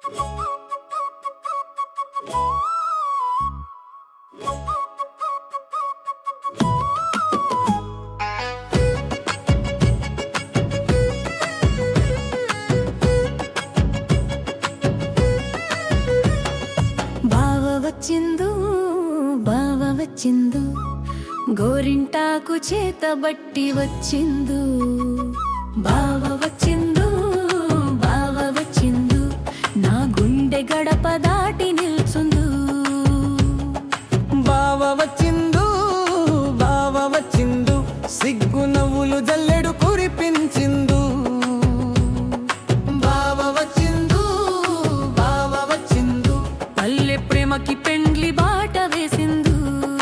బావ వచ్చిందు బావ వచ్చిందు గోరింటాకు చేత బట్టి వచ్చిందు బావ వచ్చిందు బావ వచ్చిందు నా గుండె గడప దాటి నిల్చుందు బావ వచ్చిందు బావ వచ్చిందు సిగ్గు నవ్వులు జల్లెడు కురిపించిందు బావ వచ్చిందు బావ వచ్చిందు పల్లె ప్రేమకి పెండ్లి బాట వేసిందు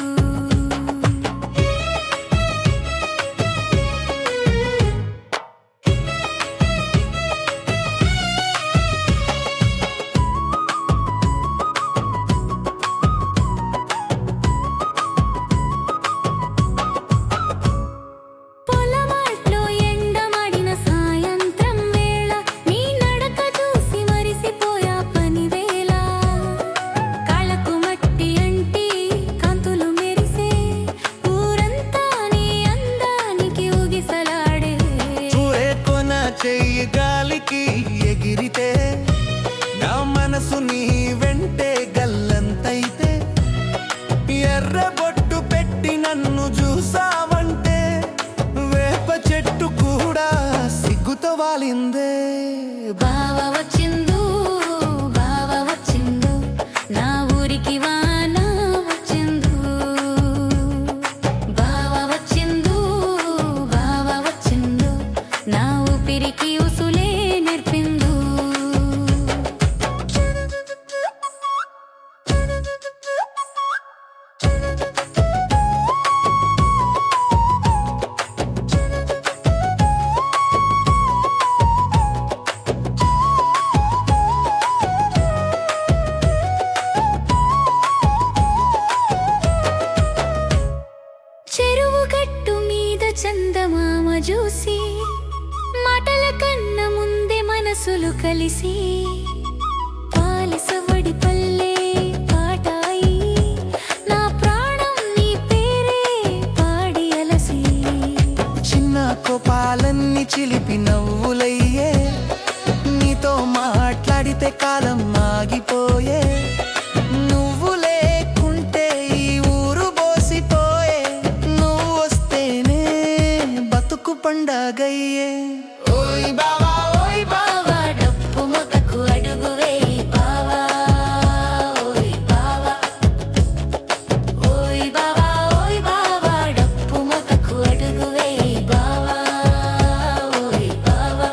పొలమాట్లో ఎండమడిన సాయంత్రం వేళ నీ నడక చూసి మరిసిపోయా పనివేళ కాళ్ళకు మట్టి అంటి కాంతులు మెరిసే ఊరంతా నీ అందానికి ఊగిసలాడే చూరే కొన చెయ్యి గాలికి ఎగిరితే నా మనసు నీ వెంటే గల్లంతైతే ఎర్ర బొట్టు పెట్టి నన్ను చూసావంటే వేప చెట్టు కూడా సిగ్గుతో వాలిందే బావ వచ్చిందు బావ వచ్చిందు నా ఊరికి వాన వచ్చిందు బావ వచ్చిందు బావ వచ్చిందు నా ఊపిరికి ఉసులే నేర్పిందు చెరువు గట్టు మీద చందమామ చూసి మాటల కన్న ముందే మనసులు కలిసి పాలసవడి పల్లె పాటాయి నా ప్రాణం నీ పేరే పాడి అలసి చిన్న కోపాలన్నీ చిలిపి నవ్వులయ్యే నీతో మాట్లాడితే కాలం ఆగిపోయే నువ్వు లేకుంటే ఈ ఊరు బోసిపోయే నువ్వు వస్తేనే బతుకు పండగయ్యే ఓయ్ బావా ఓయ్ బావా బావా డప్పు మొదకు అడుగు వేయి బావా ఓయ్ బావా ఓయ్ బావా ఓయ్ బావా డప్పు మొదకు అడుగు వేయి బావా ఓయ్ బావా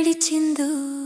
నడిచిందో